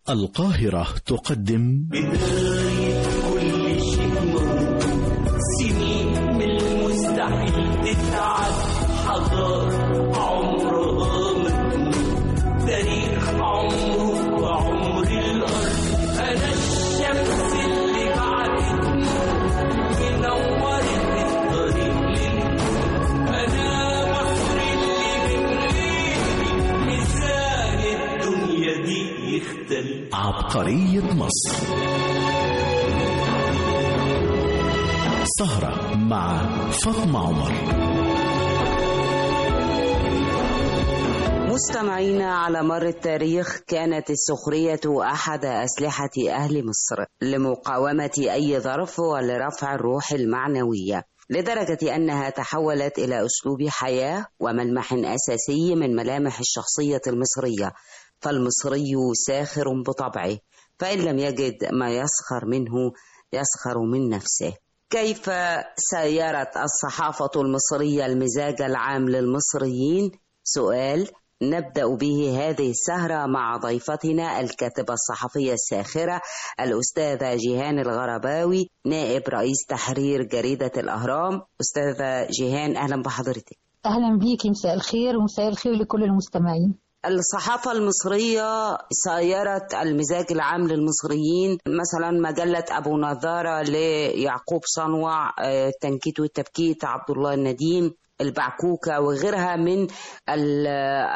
القاهرة تقدم بداية كل شيء موجود سنين من المستحيل تتعد حضارة عمرها ما تموت تاريخ عمره وعمر الأرض أنا الشمس اللي بعد منورت الطريق للنور أنا مصر اللي من غيري ميزان الدنيا دي يختلف عبقرية مصر سهرة مع فاطمة عمر مستمعينا على مر التاريخ كانت السخرية أحد أسلحة أهل مصر لمقاومة أي ظرف ولرفع الروح المعنوية لدرجة أنها تحولت إلى أسلوب حياة وملمح أساسي من ملامح الشخصية المصرية فالمصري ساخر بطبعه فإن لم يجد ما يسخر منه يسخر من نفسه كيف سيرت الصحافة المصرية المزاج العام للمصريين؟ سؤال نبدأ به هذه السهرة مع ضيفتنا الكاتبة الصحفية الساخرة الأستاذة جيهان الغرباوي نائب رئيس تحرير جريدة الأهرام أستاذة جيهان أهلا بحضرتك أهلا بيكي مساء الخير ومساء الخير لكل المستمعين الصحافة المصرية سيرت المزاج العام للمصريين مثلا مجلة أبو نظارة ليعقوب صنوع آه، التنكيت والتبكيت عبد الله النديم البعكوكة وغيرها من ال-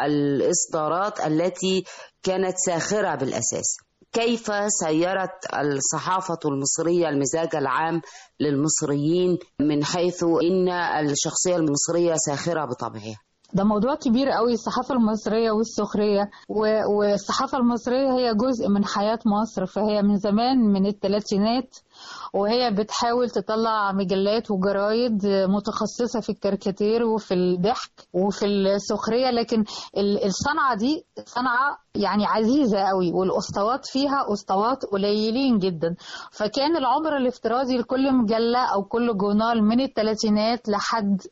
الإصدارات التي كانت ساخرة بالأساس كيف سيرت الصحافة المصرية المزاج العام للمصريين من حيث إن الشخصية المصرية ساخرة بطبعها ده موضوع كبير قوي الصحافة المصرية والسخرية و- والصحافة المصرية هي جزء من حياة مصر فهي من زمان من الثلاثينات وهي بتحاول تطلع مجلات وجرايد متخصصة في الكاريكاتير وفي الضحك وفي السخرية لكن ال- الصنعة دي صنعة يعني عزيزة قوي والأسطوات فيها أسطوات قليلين جدا فكان العمر الافتراضي لكل مجلة أو كل جورنال من الثلاثينات لحد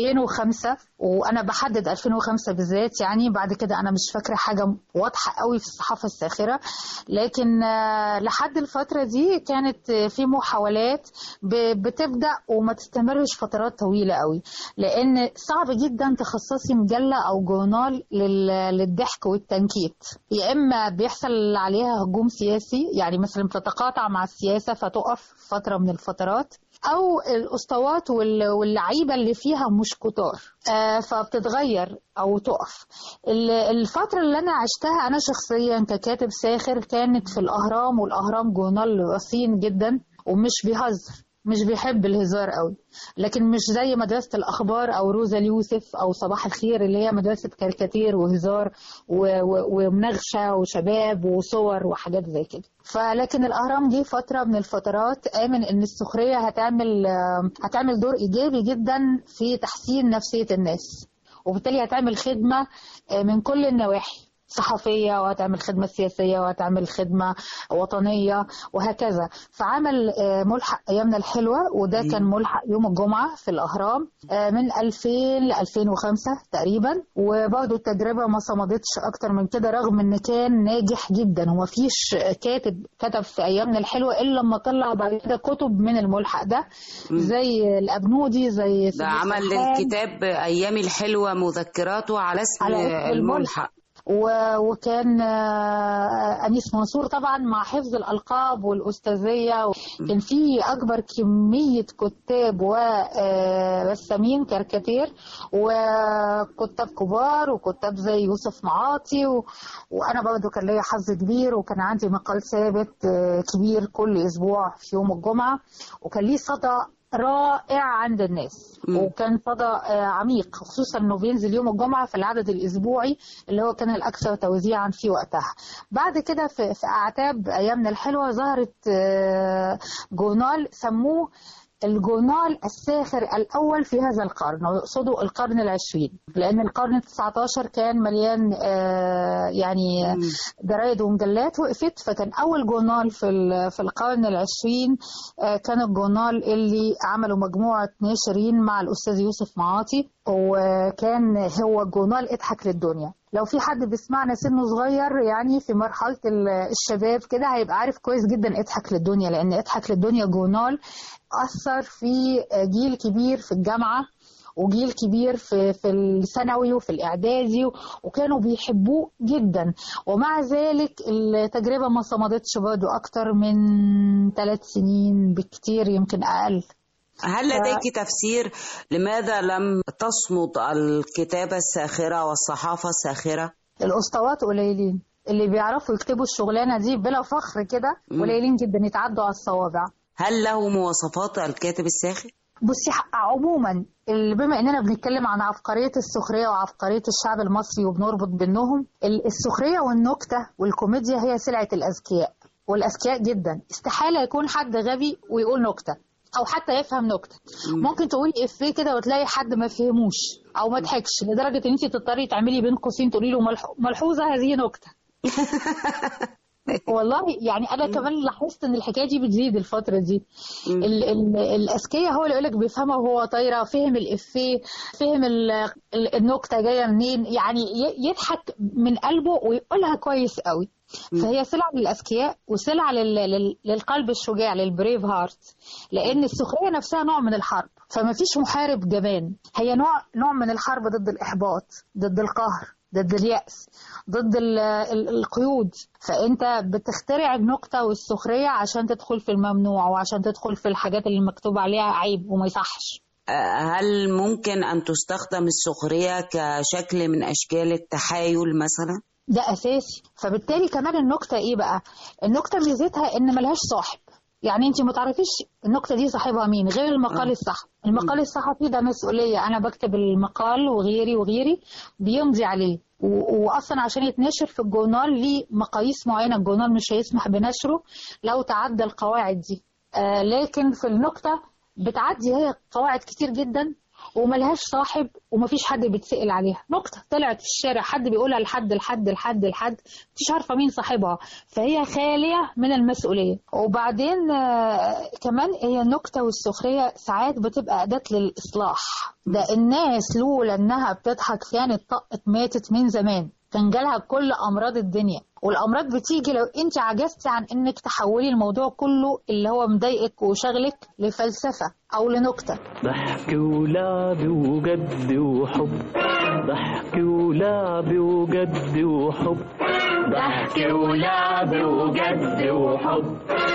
2005 وأنا بحدد 2005 بالذات يعني بعد كده أنا مش فاكرة حاجة واضحة قوي في الصحافة الساخرة لكن آه، لحد الفترة دي كانت آه، في محاولات ب- بتبدأ وما تستمرش فترات طويلة قوي لأن صعب جدا تخصصي مجلة أو جورنال لل- للضحك والتنكيت يا إما بيحصل عليها هجوم سياسي يعني مثلا بتتقاطع مع السياسة فتقف فترة من الفترات او الاسطوات وال- واللعيبه اللي فيها مش كتار آه، فبتتغير او تقف ال- الفتره اللي انا عشتها انا شخصيا ككاتب ساخر كانت في الاهرام والاهرام جورنال رصين جدا ومش بيهزر مش بيحب الهزار قوي لكن مش زي مدرسة الأخبار أو روزا اليوسف أو صباح الخير اللي هي مدرسة كاريكاتير وهزار و- و- ومناغشة وشباب وصور وحاجات زي كده فلكن الأهرام جه فترة من الفترات آمن إن السخرية هتعمل آه، هتعمل دور إيجابي جدا في تحسين نفسية الناس وبالتالي هتعمل خدمة آه، من كل النواحي صحفية وهتعمل خدمة سياسية وهتعمل خدمة وطنية وهكذا فعمل آه، ملحق أيامنا الحلوة وده كان ملحق يوم الجمعة في الأهرام آه، من 2000 ل 2005 تقريبا وبرضه التجربة ما صمدتش أكتر من كده رغم إن كان ناجح جدا هو فيش كاتب كتب في أيامنا الحلوة إلا لما طلع بعد كده كتب من الملحق ده زي الأبنودي زي ده عمل الكتاب أيامي الحلوة مذكراته على اسم على اسم الملحق و- وكان آه، أنيس منصور طبعا مع حفظ الألقاب والأستاذية كان في أكبر كمية كتاب ورسامين كاريكاتير وكتاب كبار وكتاب زي يوسف معاطي و... وأنا برضو كان ليا حظ كبير وكان عندي مقال ثابت آه، كبير كل أسبوع في يوم الجمعة وكان ليه صدى رائع عند الناس مم. وكان صدى آه، عميق خصوصا انه بينزل يوم الجمعه في العدد الاسبوعي اللي هو كان الاكثر توزيعا في وقتها بعد كده في, في اعتاب ايامنا الحلوه ظهرت آه، جورنال سموه الجورنال الساخر الأول في هذا القرن ويقصدوا القرن العشرين لأن القرن التسعة عشر كان مليان آه، يعني جرايد ومجلات وقفت فكان أول جورنال في ال- في القرن العشرين آه، كان الجورنال اللي عملوا مجموعة ناشرين مع الأستاذ يوسف معاطي وكان هو جورنال اضحك للدنيا لو في حد بيسمعنا سنه صغير يعني في مرحلة ال- الشباب كده هيبقى عارف كويس جدا اضحك للدنيا لأن اضحك للدنيا جورنال أثر في جيل كبير في الجامعة وجيل كبير في في الثانوي وفي الاعدادي وكانوا بيحبوه جدا ومع ذلك التجربه ما صمدتش برضه اكتر من ثلاث سنين بكتير يمكن اقل هل لديك تفسير لماذا لم تصمد الكتابة الساخرة والصحافة الساخرة؟ الاسطوات قليلين اللي بيعرفوا يكتبوا الشغلانه دي بلا فخر كده مم. قليلين جدا يتعدوا على الصوابع هل له مواصفات الكاتب الساخر؟ بصي ح- عموما اللي بما اننا بنتكلم عن عبقريه السخريه وعبقريه الشعب المصري وبنربط بينهم ال- السخريه والنكته والكوميديا هي سلعه الاذكياء والاذكياء جدا استحاله يكون حد غبي ويقول نكته او حتى يفهم نكته ممكن تقولي افيه كده وتلاقي حد ما فهموش او ما ضحكش لدرجه ان انت تضطري تعملي بين قوسين تقولي له ملح- ملحوظه هذه نكته والله يعني انا كمان لاحظت ان الحكايه دي بتزيد الفتره دي مم. ال- ال- الاذكياء هو اللي يقول لك بيفهمها وهو طايره فهم الافيه فهم ال- ال- النكته جايه منين يعني ي- يضحك من قلبه ويقولها كويس قوي فهي سلعة للأذكياء وسلعة لل... لل... للقلب الشجاع للبريف هارت لأن السخرية نفسها نوع من الحرب فما فيش محارب جبان هي نوع نوع من الحرب ضد الإحباط ضد القهر ضد اليأس ضد ال... ال... القيود فأنت بتخترع النكتة والسخرية عشان تدخل في الممنوع وعشان تدخل في الحاجات اللي مكتوب عليها عيب وما يصحش آه، هل ممكن أن تستخدم السخرية كشكل من أشكال التحايل مثلا؟ ده اساسي فبالتالي كمان النكته ايه بقى النكته ميزتها ان ملهاش صاحب يعني انت ما تعرفيش النكته دي صاحبها مين غير المقال آه. الصحفي المقال الصحفي ده مسؤوليه انا بكتب المقال وغيري وغيري بيمضي عليه و- واصلا عشان يتنشر في الجورنال ليه مقاييس معينه الجورنال مش هيسمح بنشره لو تعدى القواعد دي آه لكن في النكته بتعدي هي قواعد كتير جدا وملهاش صاحب ومفيش حد بيتسأل عليها نكتة طلعت في الشارع حد بيقولها لحد لحد لحد لحد مش عارفة مين صاحبها فهي خالية من المسؤولية وبعدين آه، كمان هي النكتة والسخرية ساعات بتبقى أداة للإصلاح ده الناس لولا إنها بتضحك كانت طقت ماتت من زمان كان جالها كل أمراض الدنيا والأمراض بتيجي لو أنت عجزتي عن إنك تحولي الموضوع كله اللي هو مضايقك وشغلك لفلسفة أو لنكتة ضحك ولعب وجد وحب ضحك ولعب وجد وحب ضحك ولعب وجد وحب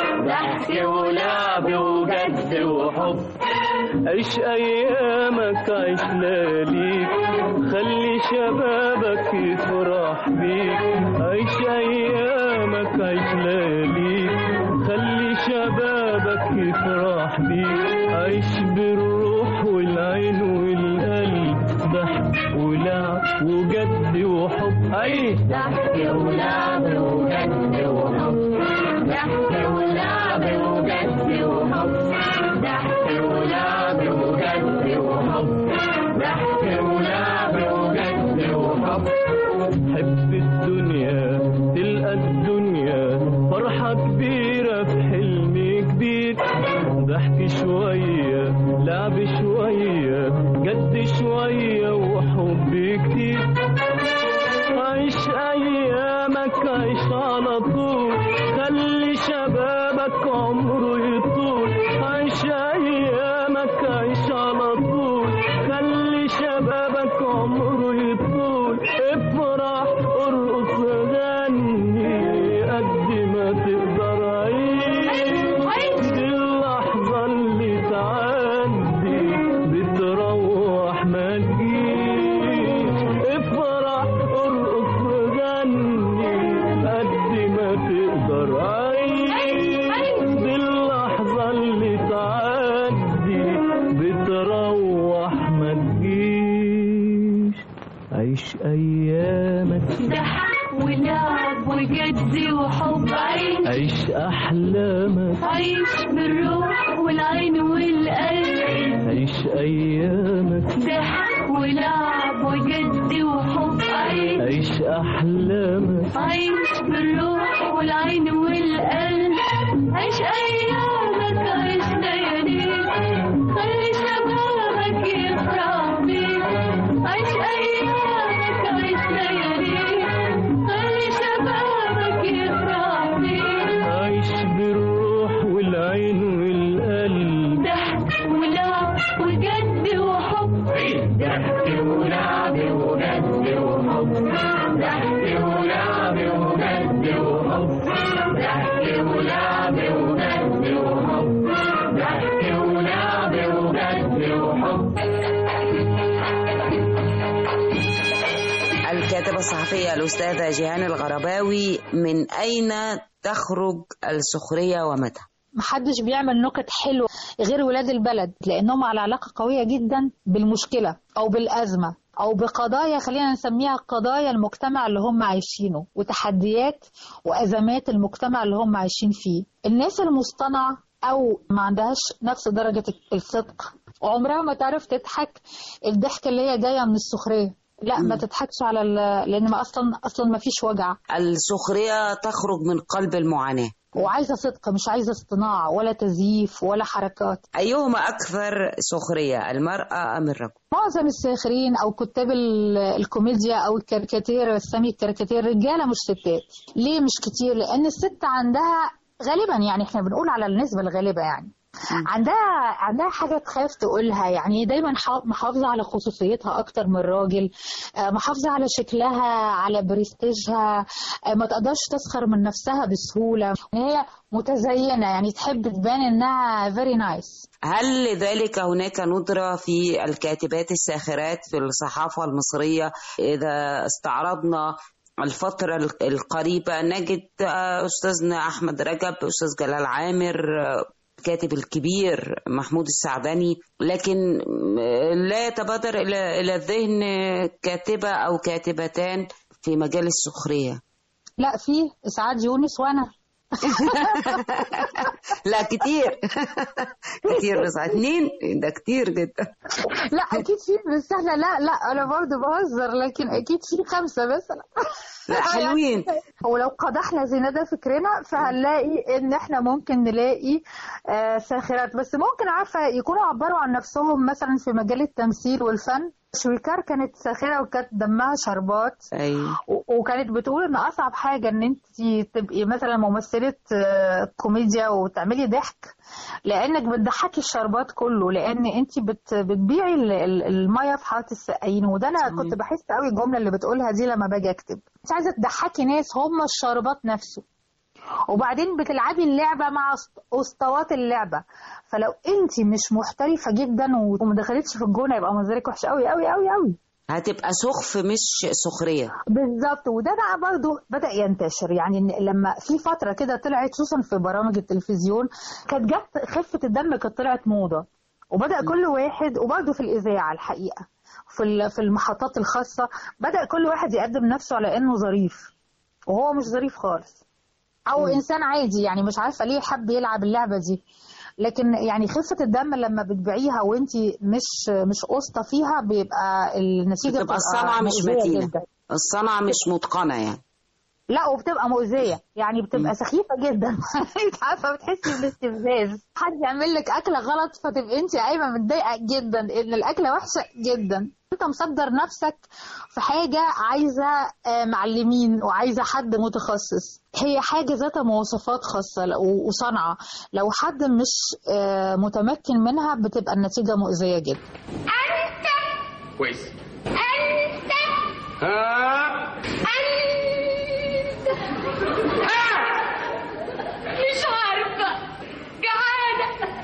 ضحك ولعب وجد وحب عيش ايامك عيش لياليك خلي شبابك يفرح بيك عيش ايامك عيش لياليك خلي شبابك يفرح بيك عيش بالروح والعين والقلب ضحك ولعب وجد وحب عيش ضحك ولعب وجد وحب ضحك ولعب وجد وحب ضحك ولعب وجد وحب ضحك ولعب وجد وحب حب الدنيا تلقى الدنيا فرحة كبيرة في حلم كبير ضحك شوية لعب شوية جد شوية وحب كتير عيش أيامك عيش على طول خلي شبابك عمره يطول عيش أيامك عيش على طول خلي شبابك عمره يطول افرح ارقص غني قد ما تقدر عيش دي اللحظة اللي تعدي بتروح ما تجيش افرح ارقص غني قد ما تقدر عيش دي اللحظة اللي تعدي بتروح ما تجيش عيش أيامك ضحك ولعب وجد وحب عيش عيش أحلامك عيش بالروح والعين والقلب عيش أيامك ضحك ولعب وجد وحب عيش عيش أحلامك عيش بالروح والعين والقلب عيش أيامك عيش لياليك خلي شبابك يفرح بيك ضحك ولعب وجد وحب ضحك ولعب وجد وحب الكاتبة الصحفية الأستاذة جيهان الغرباوي من أين تخرج السخرية ومتى؟ محدش بيعمل نكت حلوة غير ولاد البلد لأنهم على علاقة قوية جدا بالمشكلة أو بالأزمة أو بقضايا خلينا نسميها قضايا المجتمع اللي هم عايشينه وتحديات وأزمات المجتمع اللي هم عايشين فيه الناس المصطنعة أو ما عندهاش نفس درجة الصدق عمرها ما تعرف تضحك الضحكة اللي هي جاية من السخرية لا ما تضحكش على ال- لان ما اصلا اصلا ما فيش وجع السخرية تخرج من قلب المعاناة وعايزه صدق مش عايزه اصطناع ولا تزييف ولا حركات أيهما أكثر سخرية المرأة أم الرجل؟ معظم الساخرين او كتاب ال- الكوميديا او الكاريكاتير رسامي الكاريكاتير رجاله مش ستات ليه مش كتير لان الست عندها غالبا يعني احنا بنقول على النسبه الغالبه يعني عندها عندها حاجه تخاف تقولها يعني دايما حا- محافظه على خصوصيتها اكتر من الراجل آه، محافظه على شكلها على برستيجها آه، ما تقدرش تسخر من نفسها بسهوله هي متزينه يعني تحب تبان انها فيري نايس هل لذلك هناك ندرة في الكاتبات الساخرات في الصحافة المصرية إذا استعرضنا الفترة القريبة نجد آه، أستاذنا أحمد رجب أستاذ جلال عامر آه، الكاتب الكبير محمود السعدني لكن آه، لا يتبادر إلى إلى الذهن كاتبة أو كاتبتان في مجال السخرية لا في اسعاد يونس وانا لا كتير كتير بس اتنين ده كتير جدا لا اكيد في بس احنا لا لا انا برضه بهزر لكن اكيد في خمسه مثلا لا حلوين ولو قدحنا زينة فكرنا فهنلاقي ان احنا ممكن نلاقي آه، ساخرات بس ممكن عارفه يكونوا عبروا عن نفسهم مثلا في مجال التمثيل والفن شويكار كانت ساخره وكانت دمها شربات ايوه و- وكانت بتقول ان اصعب حاجه ان انت تبقي مثلا ممثله آه، كوميديا وتعملي ضحك لانك بتضحكي الشربات كله لان انت بت بتبيعي ال- ال- الميه في حاره السقايين وده انا كنت بحس قوي الجمله اللي بتقولها دي لما باجي اكتب انت عايزه تضحكي ناس هم الشربات نفسه وبعدين بتلعبي اللعبه مع أسط- اسطوات اللعبه فلو انت مش محترفه جدا وما دخلتش في الجونه يبقى منظرك وحش قوي قوي قوي قوي هتبقى سخف مش سخرية بالظبط وده بقى برضو بدأ ينتشر يعني إن لما في فترة كده طلعت خصوصا في برامج التلفزيون كانت جت خفة الدم كانت طلعت موضة وبدأ كل واحد وبرضو في الإذاعة الحقيقة في ال- في المحطات الخاصة بدأ كل واحد يقدم نفسه على إنه ظريف وهو مش ظريف خالص أو إنسان عادي يعني مش عارفة ليه حب يلعب اللعبة دي لكن يعني خفة الدم لما بتبيعيها وانت مش مش قسطة فيها بيبقى النتيجة بتبقى الصنعة مش مؤذية متينة جدا. الصنعة مش متقنة يعني لا وبتبقى مؤذية يعني بتبقى سخيفة جدا انت عارفة بتحسي بالاستفزاز حد يعمل لك أكلة غلط فتبقي انت قايمة متضايقة جدا إن الأكلة وحشة جدا انت مصدر نفسك في حاجة عايزة آه، معلمين وعايزة حد متخصص هي حاجة ذات مواصفات خاصة لو- وصنعة لو حد مش آه، متمكن منها بتبقى النتيجة مؤذية جدا أنت كويس أنت ها أنت ها مش عارفة جعانة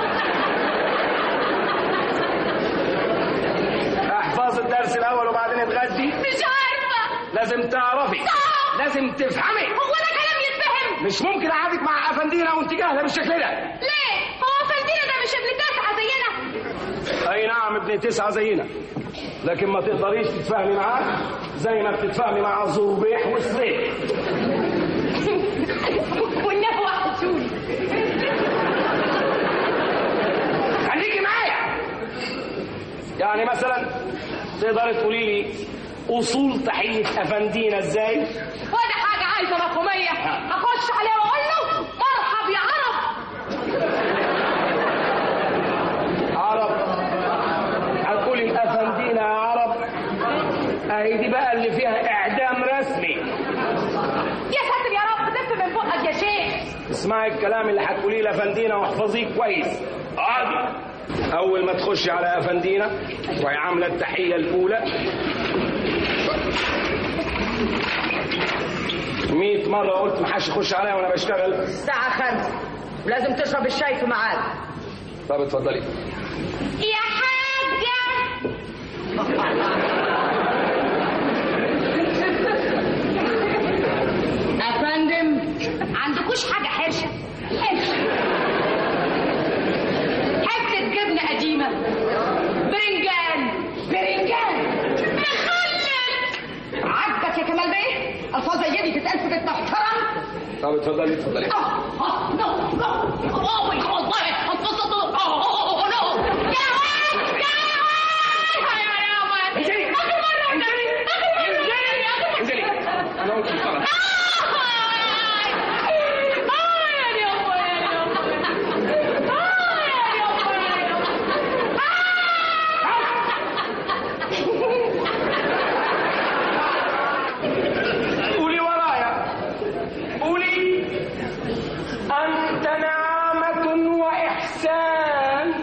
احفظ الدرس الاول وبعدين اتغدي مش عارفة لازم تعرفي صعب. لازم تفهمي هو ده كلام يتفهم مش ممكن اقعدك مع افندينا وانت جاهله بالشكل ده ليه هو فلدينا ده مش ابن تسعة زينا اي نعم ابن تسعه زينا لكن ما تقدريش تتفاهمي معاه زي ما بتتفاهمي مع زربيح وسريح والنبي وحشوني خليكي معايا يعني مثلا تقدري تقولي لي اصول تحيه افندينا ازاي وده حاجة عايزة مفهومية أخش عليه وأقول له مرحب يا عرب عرب هتقولي الافندينا يا عرب اهي دي بقى اللي فيها اعدام رسمي يا ساتر يا رب لف من بقك يا شيخ اسمعي الكلام اللي هتقوليه لافندينا واحفظيه كويس اقعدي اول ما تخشي على افندينا وهي عامله التحيه الاولى 100 مرة قلت محدش يخش عليا وأنا بشتغل الساعة خمسة ولازم تشرب الشاي في ميعاد طب اتفضلي يا حاجة أفندم عندكوش حاجة حرشة حرشة حتة جبنة قديمة برنجان برنجان مخلل عجبك يا كمال بيه ألفاظ زي دي تتقال في بيت محترم طب اتفضلي اتفضلي آه، آه، no, no. Oh, my God, why? Oh, oh, oh, oh, oh, oh, no. يا واد، يا واد. يا واد. انزلي. آخر مرة والنبي. آخر مرة والنبي. آخر مرة. انزلي أنا قلت اشتغل قولي ورايا قولي أنت نعمة وإحسان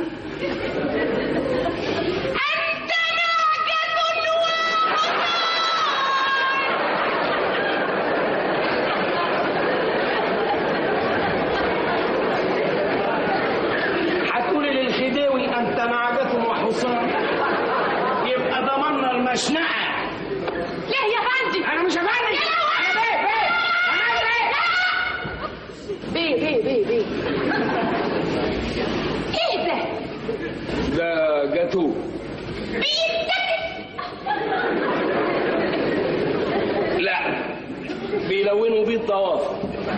هتقولي للخديوي أنت نعجة وحصان يبقى ضمننا المشنقة ليه يا فندي؟ أنا مش هفندي أنا بيه بيه أنا بيه بيه بيه بيه بيه ايه ده؟ ده جاتوه لا بيلونوا بيه الضوافر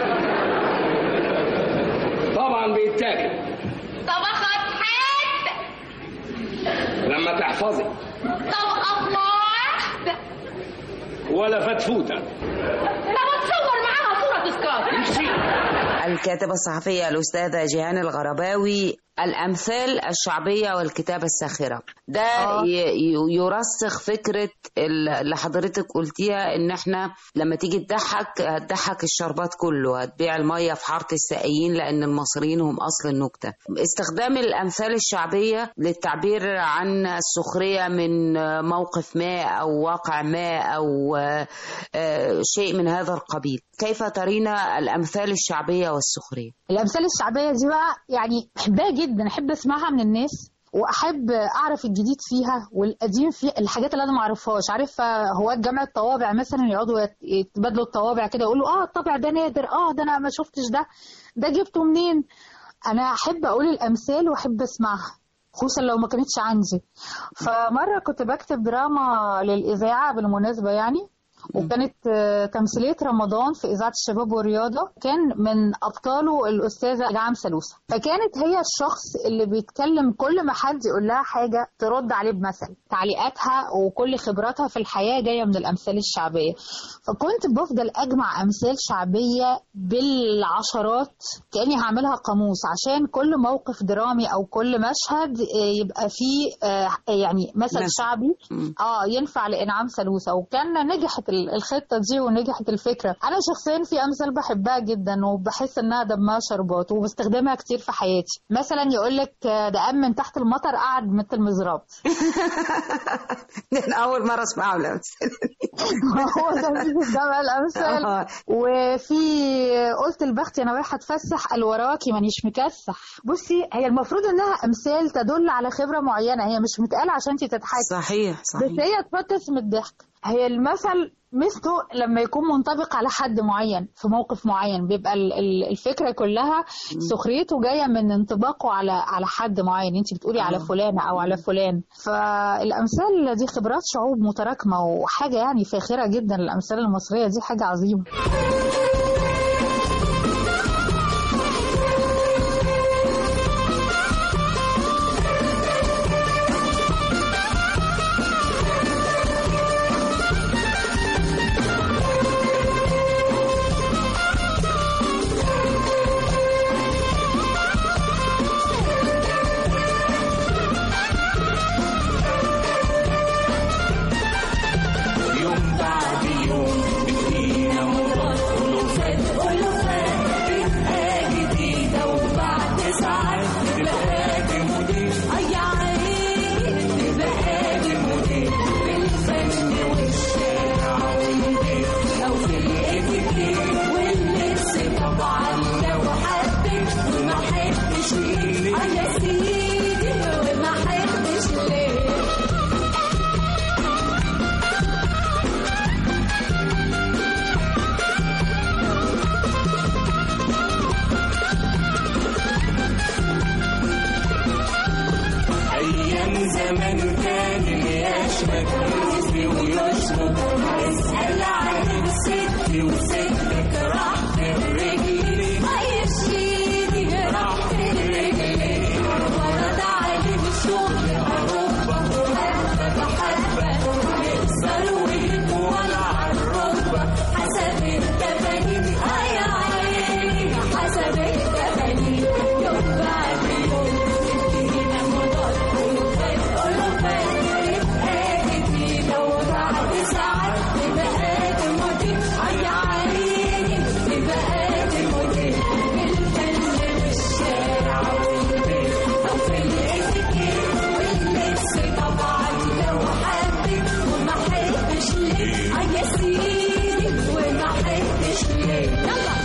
طبعا بيتاكل طبخة حد لما تحفظي طبخة واحدة ولا فتفوته طب اتصور معاها صورة تذكار امشي الكاتبة الصحفية الأستاذة جيهان الغرباوي الأمثال الشعبية والكتابة الساخرة ده ي- ي- يرسخ فكرة ال- اللي حضرتك قلتيها إن إحنا لما تيجي تضحك هتضحك الشربات كله هتبيع المية في حارة السقايين لأن المصريين هم أصل النكتة استخدام الأمثال الشعبية للتعبير عن السخرية من موقف ما أو واقع ما أو آه، آه، شيء من هذا القبيل كيف ترين الأمثال الشعبية والسخرية؟ الامثال الشعبيه دي بقى يعني بحبها جدا احب اسمعها من الناس واحب اعرف الجديد فيها والقديم فيها الحاجات اللي انا ما اعرفهاش عارف هو جمع الطوابع مثلا يقعدوا يت- يتبادلوا الطوابع كده يقولوا اه الطابع ده نادر اه ده انا ما شفتش ده ده جبته منين انا احب اقول الامثال واحب اسمعها خصوصا لو ما كانتش عندي فمره كنت بكتب دراما للاذاعه بالمناسبه يعني وكانت آه، تمثيلية رمضان في إذاعة الشباب والرياضة كان من أبطاله الأستاذة إنعام سلوسة فكانت هي الشخص اللي بيتكلم كل ما حد يقول لها حاجة ترد عليه بمثل تعليقاتها وكل خبراتها في الحياة جاية من الأمثال الشعبية فكنت بفضل أجمع أمثال شعبية بالعشرات كأني هعملها قاموس عشان كل موقف درامي أو كل مشهد آه، يبقى فيه آه، يعني مثل مثل. شعبي مم. اه ينفع لانعام سلوسه وكان نجحت ال- الخطه دي ونجحت الفكره انا شخصيا في امثال بحبها جدا وبحس انها دمها شربات وبستخدمها كتير في حياتي مثلا يقول لك ده قام من تحت المطر قعد مثل المزراب أنا أول مرة أسمعه الأمثال هو ده في جمع الامثال آه. وفي قلت لبختي انا رايحه اتفسح قال وراكي مانيش مكسح بصي هي المفروض انها امثال تدل على خبره معينه هي مش متقاله عشان انت تضحكي صحيح بس صحيح هي تبتس من الضحك هي المثل مثله لما يكون منطبق على حد معين في موقف معين بيبقى ال- ال- الفكره كلها سخريته جايه من انطباقه على على حد معين انت بتقولي على فلانه او على فلان فالامثال دي خبرات شعوب متراكمه وحاجه يعني فاخره جدا الامثال المصريه دي حاجه عظيمه يوم بعد يوم بتجينا مرات ولو فات حبش ليه اه يا سيدي وما حبش ليه أيام زمان كان يشمت رزقي ويشمت اسأل عن ستي وستك راح في رجلي اه يا سيدي راح في رجلي ورد عليه الشغل أوروبا وحبة بحبة يكسر ويطول على الركبة حسب التفانين اه يا عيني حسب التفانين يوم بعد يوم تدينا مضاد ألوفات ألوفات يبقى جديدة وبعد ساعات تبقى تموتي اه يا عيني تبقى تموتي الفن والشارع والبيت أو في الاتيكيت واللبس طبعا لو حبيت وما حبش ليه اه يا سيدي وما حبش ليه يلا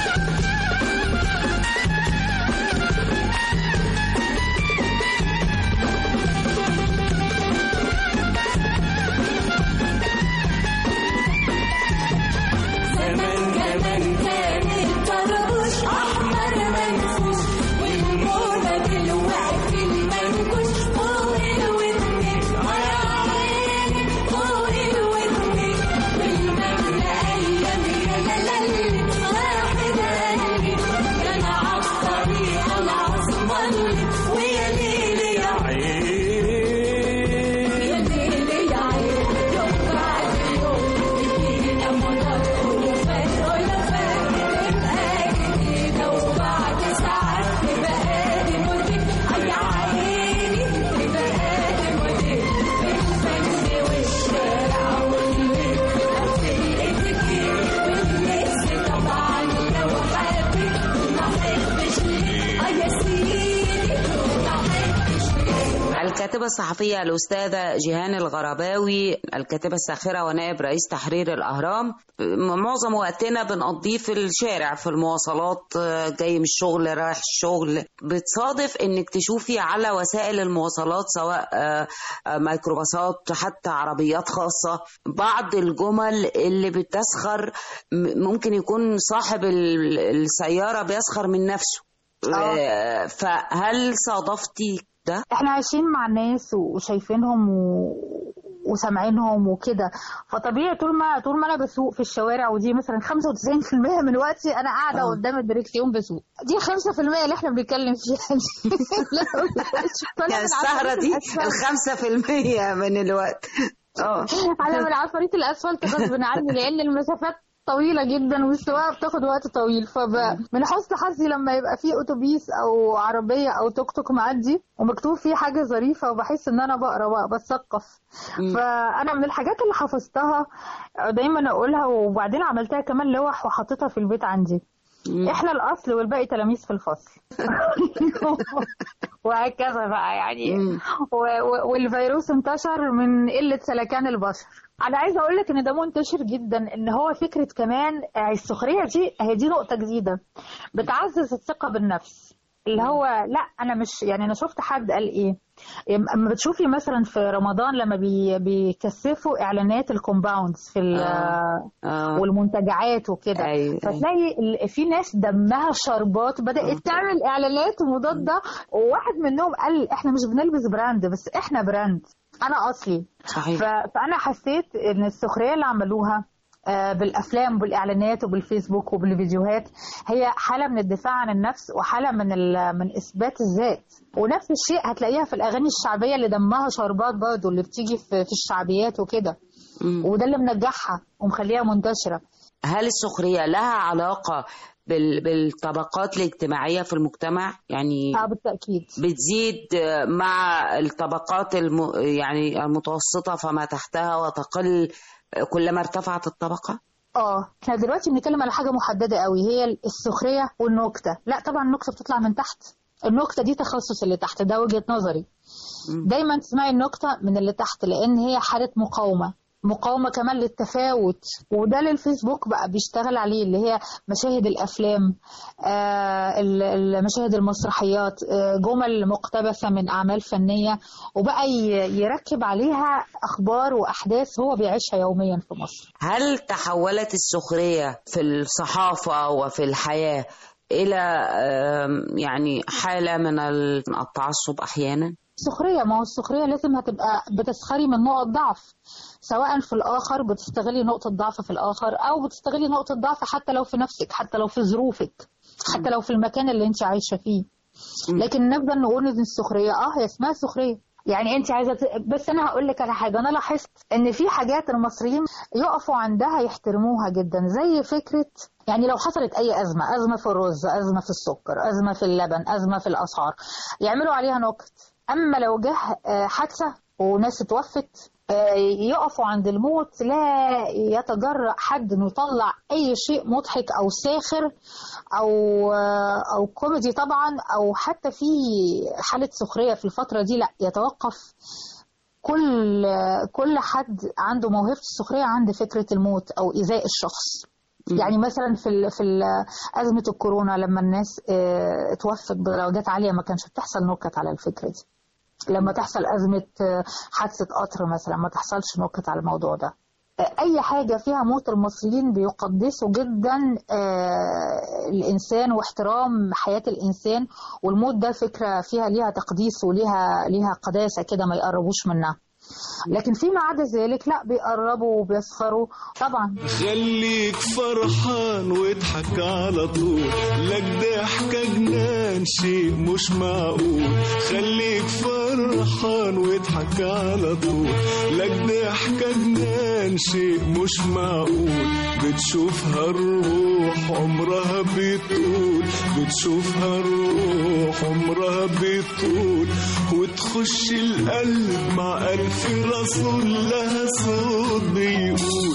زمان زمان كان الطربوش احمر منفوش والموضه دلوقتي المنكوش فوق الودن يا عيني فوق الودن والمبنى ايام يا لالي واحد قلبي كان عالطريق العظمى ويا ليلي يا عين يا ليلي يا عين يوم بعد يوم تدينا مضاد ألوفات ألوفات تبقى جديدة وبعد ساعات تبقى دي موديل يا عيني تبقى دي موديل الفن والشارع والبيت في الاتيكيت واللبس طبعا لو حبيت ما حبش ليه اه يا سيدي ما حبش ليه الكاتبة الصحفية الأستاذة جيهان الغرباوي الكاتبة الساخرة ونائب رئيس تحرير الأهرام م- معظم وقتنا بنقضيه في الشارع في المواصلات آه، جاي من الشغل رايح الشغل بتصادف انك تشوفي على وسائل المواصلات سواء آه، آه، ميكروباصات حتى عربيات خاصة بعض الجمل اللي بتسخر م- ممكن يكون صاحب ال- السيارة بيسخر من نفسه آه، فهل صادفتي ده؟ احنا عايشين مع الناس وشايفينهم و... وسامعينهم وكده فطبيعي طول ما طول ما انا بسوق في الشوارع ودي مثلا 95% من وقتي انا قاعده آه. قدام الدريكسيون بسوق دي 5% اللي احنا بنتكلم فيها دي لا، فأنا يعني من السهرة عفاريت دي الأسفل. الخمسة في المية من الوقت اه انا من عفاريت الاسفلت غصب عني لان المسافات طويله جدا والسواقه بتاخد وقت طويل فمن حسن حظي لما يبقى في اتوبيس او عربيه او توك توك معدي ومكتوب فيه حاجه ظريفه وبحس ان انا بقرا بقى بتثقف فانا من الحاجات اللي حفظتها دايما اقولها وبعدين عملتها كمان لوح وحطيتها في البيت عندي احنا الاصل والباقي تلاميذ في الفصل وهكذا بقى يعني مم. و- و- والفيروس انتشر من قله سلكان البشر انا عايزه اقول لك ان ده منتشر جدا ان هو فكره كمان آه، السخريه دي هي دي نقطه جديده بتعزز الثقه بالنفس اللي هو لا انا مش يعني انا شفت حد قال ايه اما بتشوفي مثلا في رمضان لما بي بيكثفوا اعلانات الكومباوندز في ال- آه. آه. والمنتجعات وكده أيوة. فتلاقي ال- في ناس دمها شربات بدات تعمل اعلانات مضاده وواحد منهم قال احنا مش بنلبس براند بس احنا براند انا اصلي صحيح ف- فانا حسيت ان السخريه اللي عملوها آه، بالافلام وبالاعلانات وبالفيسبوك وبالفيديوهات هي حاله من الدفاع عن النفس وحاله من ال- من اثبات الذات ونفس الشيء هتلاقيها في الاغاني الشعبيه اللي دمها شربات برضه اللي بتيجي في في الشعبيات وكده مم. وده اللي منجحها ومخليها منتشره هل السخرية لها علاقة بال... بالطبقات الاجتماعية في المجتمع يعني اه بالتاكيد بتزيد مع الطبقات الم... يعني المتوسطة فما تحتها وتقل كلما ارتفعت الطبقة اه احنا دلوقتي بنتكلم على حاجه محدده قوي هي السخريه والنكته لا طبعا النكته بتطلع من تحت النكته دي تخصص اللي تحت ده وجهه نظري دايما تسمعي النكته من اللي تحت لان هي حاله مقاومه مقاومة كمان للتفاوت وده اللي الفيسبوك بقى بيشتغل عليه اللي هي مشاهد الأفلام آه، ال- ال- مشاهد المسرحيات آه، جمل مقتبسة من أعمال فنية وبقى ي- يركب عليها أخبار وأحداث هو بيعيشها يوميا في مصر هل تحولت السخرية في الصحافة وفي الحياة إلى آم، يعني حالة من التعصب أحيانا؟ السخرية ما هو السخرية لازم هتبقى بتسخري من نقط ضعف سواء في الآخر بتستغلي نقطة ضعف في الآخر أو بتستغلي نقطة ضعف حتى لو في نفسك حتى لو في ظروفك حتى لو في المكان اللي انت عايشة فيه لكن نفضل نقول ان السخرية اه هي اسمها سخرية يعني انت عايزه ت... بس انا هقول لك على حاجه انا لاحظت ان في حاجات المصريين يقفوا عندها يحترموها جدا زي فكره يعني لو حصلت اي ازمه ازمه في الرز ازمه في السكر ازمه في اللبن ازمه في الاسعار يعملوا عليها نكت اما لو جه آه، حادثه وناس اتوفت آه، يقفوا عند الموت لا يتجرأ حد انه يطلع اي شيء مضحك او ساخر او آه، او كوميدي طبعا او حتى في حاله سخريه في الفتره دي لا يتوقف كل كل حد عنده موهبه السخريه عند فكره الموت او ايذاء الشخص يعني مثلا في ال في ال ازمه الكورونا لما الناس آه، اتوفت بدرجات عاليه ما كانش بتحصل نكت على الفكره دي لما تحصل ازمه آه، حادثه قطر مثلا ما تحصلش نكت على الموضوع ده آه، اي حاجه فيها موت المصريين بيقدسوا جدا آه، الانسان واحترام حياه الانسان والموت ده فكره فيها ليها تقديس وليها ليها قداسه كده ما يقربوش منها لكن فيما عدا ذلك لا بيقربوا وبيسخروا طبعا خليك فرحان واضحك على طول لك ضحكة جنان شيء مش معقول خليك فرحان واضحك على طول لك ضحكة جنان شيء مش معقول بتشوفها الروح عمرها بتقول بتشوفها الروح عمرها بتقول وتخش القلب مع ألف رسول لها صوت بيقول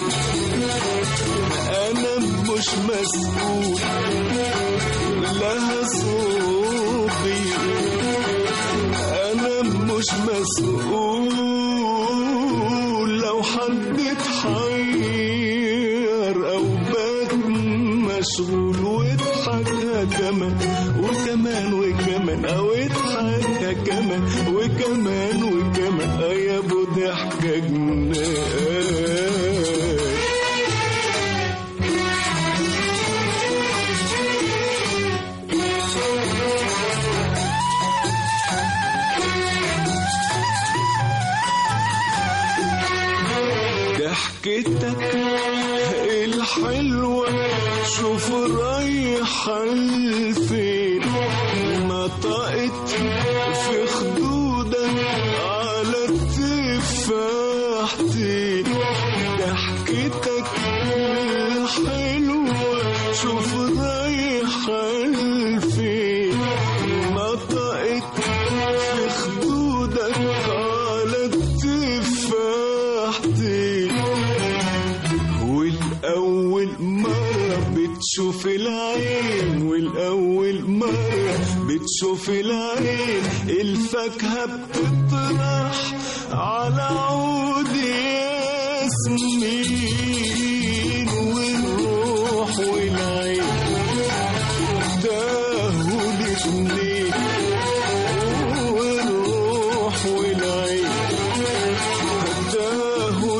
أنا مش مسؤول لها صوت بيقول أنا مش مسؤول لو حد اتحير أو بات مشغول واضحكها كمان وكمان وكمان أو اضحكها كمان وكمان وكمان آه يا ابو ضحكة جنان ضحكتك الحلوة شوف رايحة لفين نطقت في خدودك على التفاحتين ضحكتك الحلوة شوف رايحة لفين نطقت في خدودك على التفاحتين والأول مرة بتشوف العين والأول مرة بتشوف العين الفاكهة بتطرح على عود ياسمين والروح والعين تاهوا الاتنين والروح والعين تاهوا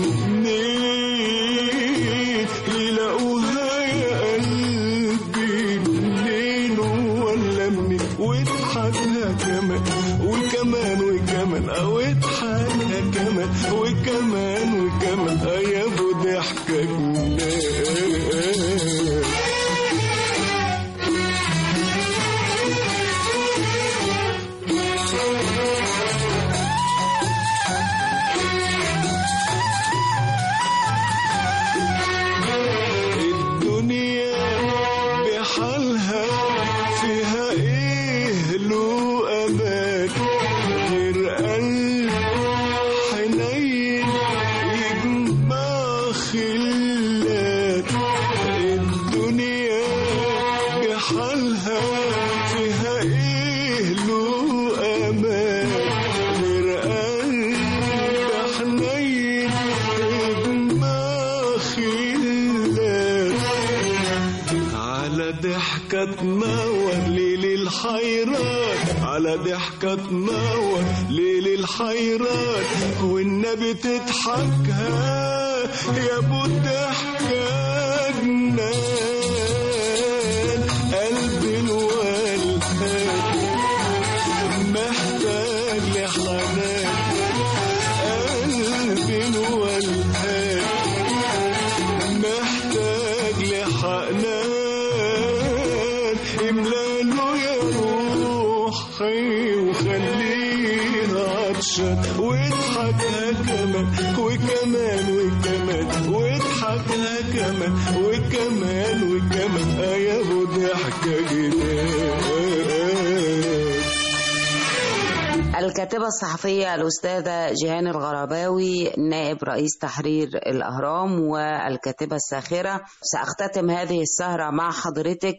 الاتنين يلاقوها يا قلبي منين ولا منين واضحكها كمان وكمان وكمان او اضحكها كمان وكمان وكمان آه يا ابو ضحكة جنان الدنيا بحالها فيها ايه له امان غير قلب حنين يجمع خلات الدنيا بحالها فيها ايه له امان غير قلب حنين ضحكة تنور ليل الحيران على ضحكة تنور ليل الحيران والنبي تضحكها يا ابو الضحكة جنان قلبي الولهان محتاج لحنان قلبي الولهان محتاج لحنان املاله يا روحي وخلينا عطشان واضحكها كمان وكمان وكمان واضحكها كمان وكمان وكمان يا ابو ضحكه جنان الكاتبة الصحفية الأستاذة جيهان الغرباوي نائب رئيس تحرير الأهرام والكاتبة الساخرة سأختتم هذه السهرة مع حضرتك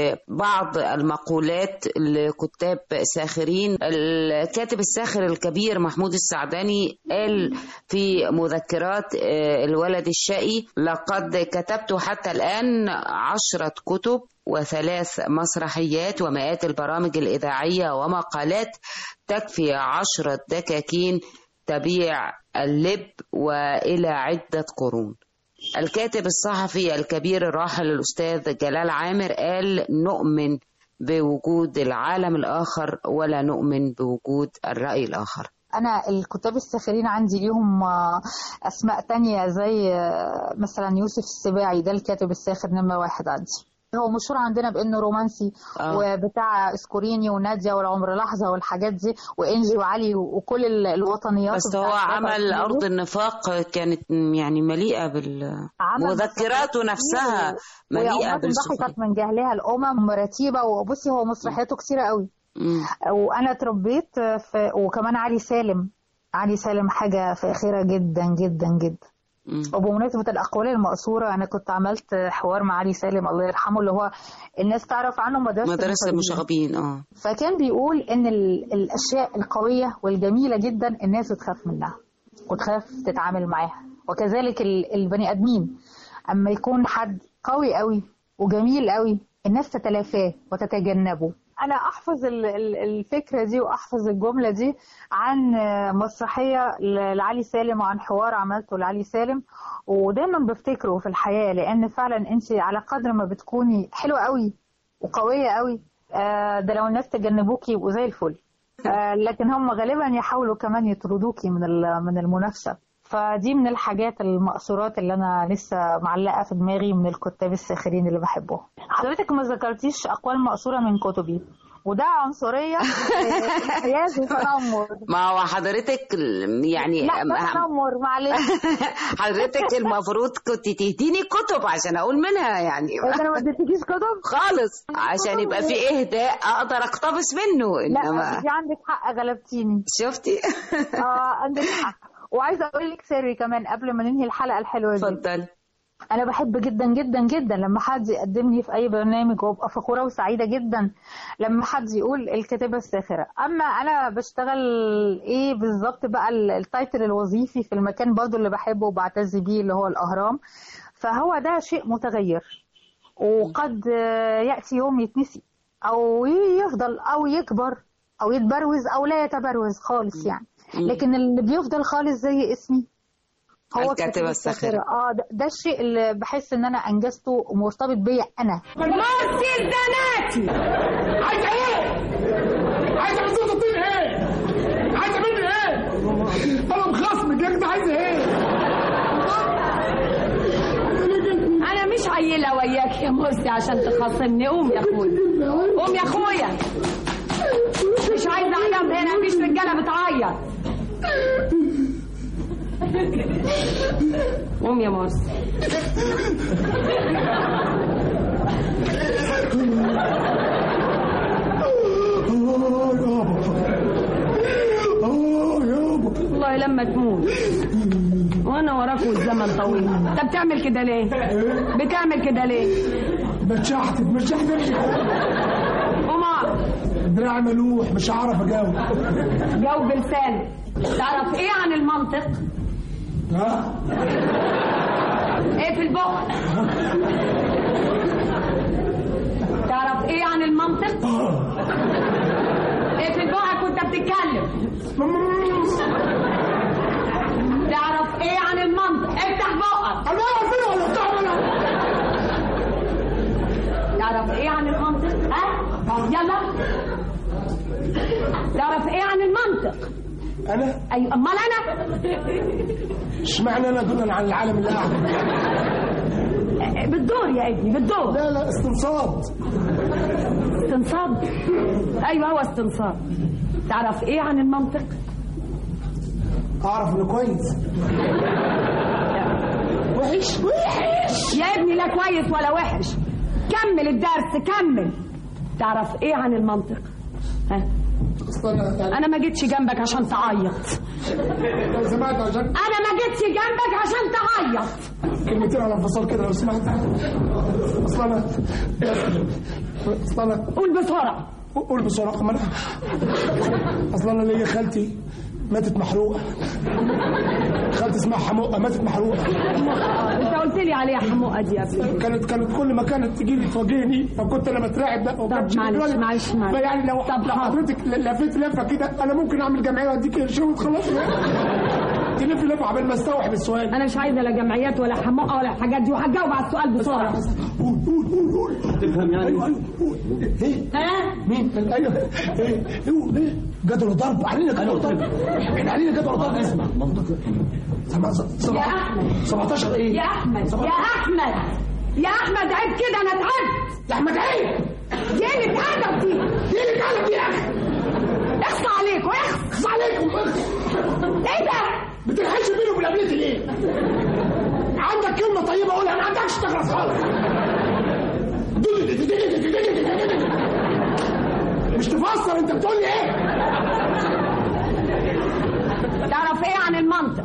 ببعض المقولات لكتاب ساخرين الكاتب الساخر الكبير محمود السعداني قال في مذكرات آه، الولد الشقي لقد كتبت حتى الآن عشرة كتب وثلاث مسرحيات ومئات البرامج الإذاعية ومقالات تكفي عشرة دكاكين تبيع اللب وإلى عدة قرون الكاتب الصحفي الكبير الراحل الأستاذ جلال عامر قال نؤمن بوجود العالم الآخر ولا نؤمن بوجود الرأي الآخر انا الكتاب الساخرين عندي ليهم آه، اسماء تانية زي آه، مثلا يوسف السباعي ده الكاتب الساخر نمرة واحد عندي هو مشهور عندنا بانه رومانسي آه. وبتاع اسكوريني وناديه والعمر لحظه والحاجات دي وانجي وعلي وكل ال- الوطنيات بس هو بتاعت عمل بابا أرض النفاق كانت يعني مليئة عمل بالمذكراته نفسها مليئة ويومات بالسخرية ضحكت من جهلها الامم مرتيبه وبصي هو مسرحياته كتيره قوي مم. وانا اتربيت في وكمان علي سالم علي سالم حاجه فاخره جدا جدا جدا مم. وبمناسبة الأقوال المقصورة أنا كنت عملت حوار مع علي سالم الله يرحمه اللي هو الناس تعرف عنه مدرسة مدرسة المشاغبين. المشاغبين اه فكان بيقول إن ال- الأشياء القوية والجميلة جدا الناس بتخاف منها وتخاف تتعامل معاها وكذلك ال- البني آدمين أما يكون حد قوي قوي وجميل قوي الناس تتلافاه وتتجنبه أنا أحفظ ال- ال- الفكرة دي وأحفظ الجملة دي عن مسرحية ل- لعلي سالم وعن حوار عملته لعلي سالم ودايما بفتكره في الحياة لأن فعلا أنت على قدر ما بتكوني حلوة قوي وقوية قوي آه، ده لو الناس تجنبوكي يبقوا زي الفل آه، لكن هم غالبا يحاولوا كمان يطردوكي من ال- من المنافسة فدي من الحاجات المقصورات اللي انا لسه معلقه في دماغي من الكتاب الساخرين اللي بحبهم حضرتك ما ذكرتيش اقوال مقصوره من كتبي وده عنصريه امتياز وتنمر ما هو حضرتك ال- يعني لا ده أهم- تنمر معلش حضرتك المفروض كنت تديني كتب عشان اقول منها يعني إيه، انا ما اديتكيش كتب خالص عشان يبقى في اهداء اقدر اقتبس منه لا انما دي عندك حق غلبتيني شفتي اه عندك حق وعايزه اقول لك سري كمان قبل ما ننهي الحلقه الحلوه دي اتفضلي انا بحب جدا جدا جدا لما حد يقدمني في اي برنامج وابقى فخوره وسعيده جدا لما حد يقول الكاتبه الساخره اما انا بشتغل ايه بالظبط بقى ال- التايتل الوظيفي في المكان برضو اللي بحبه وبعتز بيه اللي هو الاهرام فهو ده شيء متغير وقد آه، ياتي يوم يتنسي او يفضل او يكبر او يتبروز او لا يتبروز خالص يعني لكن اللي بيفضل خالص زي اسمي هو الكاتبة الساخرة. اه ده, ده الشيء اللي بحس ان انا انجزته ومرتبط بيا انا مرسي الزناتي عايز ايه؟ عايز عزوز الطين ايه؟ عايز مني ايه؟ طلب خصمك يا جدع عايز ايه؟ انا مش عيله وياك يا مرسي عشان تخاصمني قوم يا اخويا قوم يا اخويا مش عايزه اعلم هنا مفيش رجاله بتعيط قوم يا مرسي والله لما تموت وانا وراك والزمن طويل انت بتعمل كده ليه بتعمل كده ليه بتشحتت بتشحتت قمر دراع ملوح مش هعرف اجاوب جاوب بلسانك تعرف ايه عن المنطق ها؟ ايه في البق تعرف تعرف ايه عن المنطق افتح بقك انا عارفين ولا بتاع تعرف ايه عن المنطق ها يلا تعرف ايه عن المنطق انا ايوه امال انا اشمعنى انا دولا عن العالم اللي قاعد بالدور يا ابني بالدور لا لا استنصاد استنصاب ايوه هو استنصاب تعرف ايه عن المنطق اعرف انه كويس وحش وحش يا ابني لا كويس ولا وحش كمل الدرس كمل تعرف ايه عن المنطق ها اصل انا يعني انا ما جيتش جنبك عشان تعيط لو سمعت عشان انا ما جيتش جنبك عشان تعيط كلمتين على انفصال كده لو سمحت اصل انا اصل انا قول بسرعه قول بسرعه ما انا اصل انا ليا خالتي ماتت محروقه خالتي اسمها حموقه ماتت محروقه انت قلت لي عليها حموقه دي يا ابني كانت كانت كل ما كانت تجي لي تواجهني فكنت انا بترعب بقى وكانت طب معلش، بتقولي- معلش، معلش. فيعني لو طب لو حاضر. حضرتك لفيت لفه كده انا ممكن اعمل جمعيه واديك قرشين وخلاص تلف لفه عبال ما استوعب السؤال انا مش عايزه لا جمعيات ولا حموقه ولا الحاجات دي وهجاوب على السؤال بسرعه قول قول قول قول تفهم يعني ايوه ايوه قول ايه ها مين ايوه ايه ايه ايه جدول ضرب علينا جدول ضرب احنا علينا جدول ضرب اسمع منطقي يا أحمد. 17 ايه يا احمد يا احمد يا احمد عيب كده انا تعبت يا احمد عيب دي اللي ادب دي دي اللي اتقلب يا اخي اخصى عليكم اخصى اخص عليكم اخص ايه ده بتلحقش بيني وبين قبلتي ليه؟ عندك كلمة طيبة قولها ما عندكش تخلص خالص مش تفسر انت بتقول لي ايه؟ تعرف ايه عن المنطق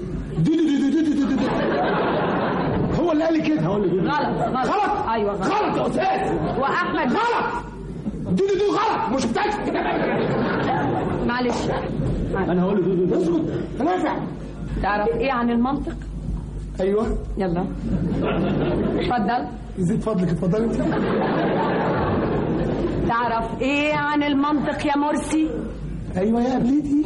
هو اللي قال لي كده هو اللي غلط غلط غلط ايوه غلط غلط يا استاذ واحمد غلط دي دي دي غلط مش بتاعتك معلش انا هقول له دودو اسكت نافع تعرف ايه عن المنطق ايوه يلا اتفضل يزيد فضلك اتفضلي انت تعرف ايه عن المنطق يا مرسي ايوه يا قبلتي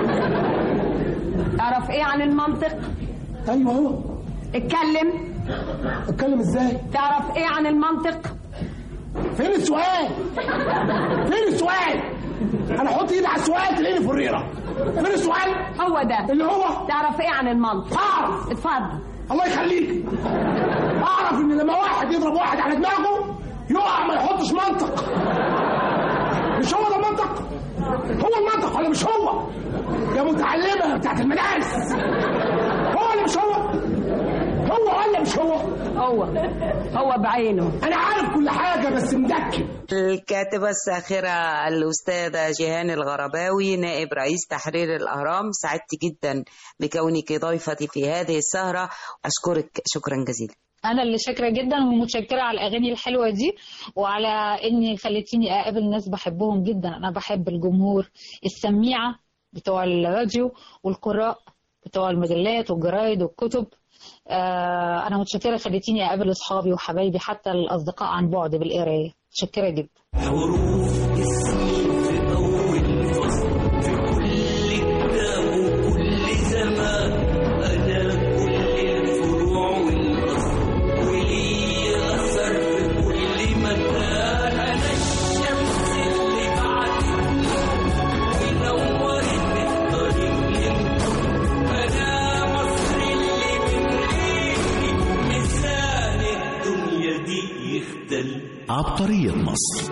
تعرف ايه عن المنطق ايوه اهو اتكلم اتكلم ازاي؟ تعرف ايه عن المنطق فين السؤال؟ فين السؤال؟ انا احط ايدي على السؤال تلاقيني فريره فين السؤال؟ هو ده اللي هو تعرف ايه عن المنطق اعرف اتفضل الله يخليك اعرف ان لما واحد يضرب واحد على دماغه يقع ما يحطش منطق مش هو ده المنطق هو المنطق ولا مش هو يا متعلمه بتاعت المدارس هو ولا مش هو هو ولا مش هو هو هو بعينه انا عارف كل حاجه بس مدكن الكاتبة الساخرة الأستاذة جيهان الغرباوي نائب رئيس تحرير الأهرام سعدت جدا بكونك ضيفتي في هذه السهرة أشكرك شكرا جزيلا انا اللي شاكره جدا ومتشكره على الاغاني الحلوه دي وعلى اني خليتيني اقابل ناس بحبهم جدا انا بحب الجمهور السميعه بتوع الراديو والقراء بتوع المجلات والجرايد والكتب آه انا متشكره خليتيني اقابل اصحابي وحبايبي حتى الاصدقاء عن بعد بالقرايه متشكره جدا حروف اسمي في أول فصل في كل كتاب وكل زمان أنا كل الفروع والأصل ولي أثر في كل مكان أنا الشمس اللي بعدت ونورت الطريق للكون أنا مصر اللي بتريحي ميزان الدنيا دي يختل عبقرية مصر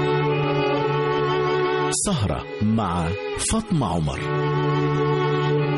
سهرة مع فاطمة عمر